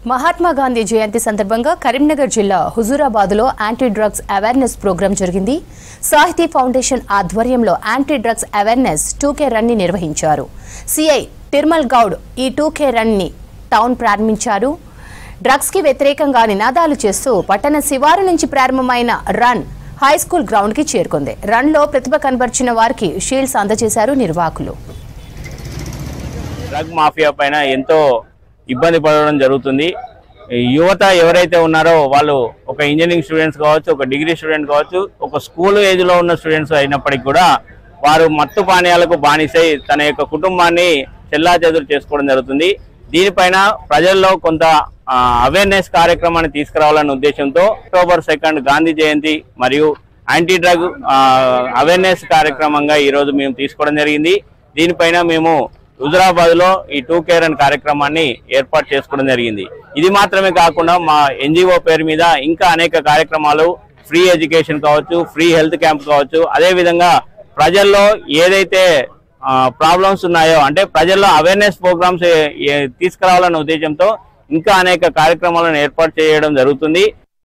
మహాత్మా గాంధీ జయంతి సందర్భంగా కరీంనగర్ జిల్లా హుజూరాబాద్లో యాంటీ డ్రగ్స్ అవేర్నెస్ ప్రోగ్రాం జరిగింది సాహితీ ఫౌండేషన్ ఆధ్వర్యంలో యాంటీ డ్రగ్స్ అవేర్నెస్ టూకే రన్ని నిర్వహించారు సిఐ తిరుమల్ గౌడ్ ఈ టూకే రన్ని టౌన్ ప్రారంభించారు డ్రగ్స్ కి వ్యతిరేకంగా నినాదాలు చేస్తూ పట్టణ శివారు నుంచి ప్రారంభమైన రన్ హై స్కూల్ గ్రౌండ్ కి చేరుకుంది రన్ లో ప్రతిభ కనబర్చిన వారికి షీల్డ్స్ అందజేశారు నిర్వాహకులు డ్రగ్ మాఫియా పైన ఎంతో ఇబ్బంది పడడం జరుగుతుంది ఈ యువత ఎవరైతే ఉన్నారో వాళ్ళు ఒక ఇంజనీరింగ్ స్టూడెంట్స్ కావచ్చు ఒక డిగ్రీ స్టూడెంట్ కావచ్చు ఒక స్కూల్ ఏజ్లో ఉన్న స్టూడెంట్స్ అయినప్పటికీ కూడా వారు మత్తు పానీయాలకు బానిసై తన యొక్క కుటుంబాన్ని చెల్లాచెదురు చేసుకోవడం జరుగుతుంది దీనిపైన ప్రజల్లో కొంత అవేర్నెస్ కార్యక్రమాన్ని తీసుకురావాలనే ఉద్దేశంతో అక్టోబర్ సెకండ్ గాంధీ జయంతి మరియు యాంటీ డ్రగ్ అవేర్నెస్ కార్యక్రమంగా ఈరోజు మేము తీసుకోవడం జరిగింది దీనిపైన మేము హుజరాబాద్ లో ఈ టూ కేర్ అనే కార్యక్రమాన్ని ఏర్పాటు చేసుకోవడం జరిగింది ఇది మాత్రమే కాకుండా మా ఎన్జిఓ పేరు మీద ఇంకా అనేక కార్యక్రమాలు ఫ్రీ ఎడ్యుకేషన్ కావచ్చు ఫ్రీ హెల్త్ క్యాంప్ కావచ్చు అదే విధంగా ప్రజల్లో ఏదైతే ప్రాబ్లమ్స్ ఉన్నాయో అంటే ప్రజల్లో అవేర్నెస్ ప్రోగ్రామ్స్ తీసుకురావాలనే ఉద్దేశంతో ఇంకా అనేక కార్యక్రమాలను ఏర్పాటు చేయడం జరుగుతుంది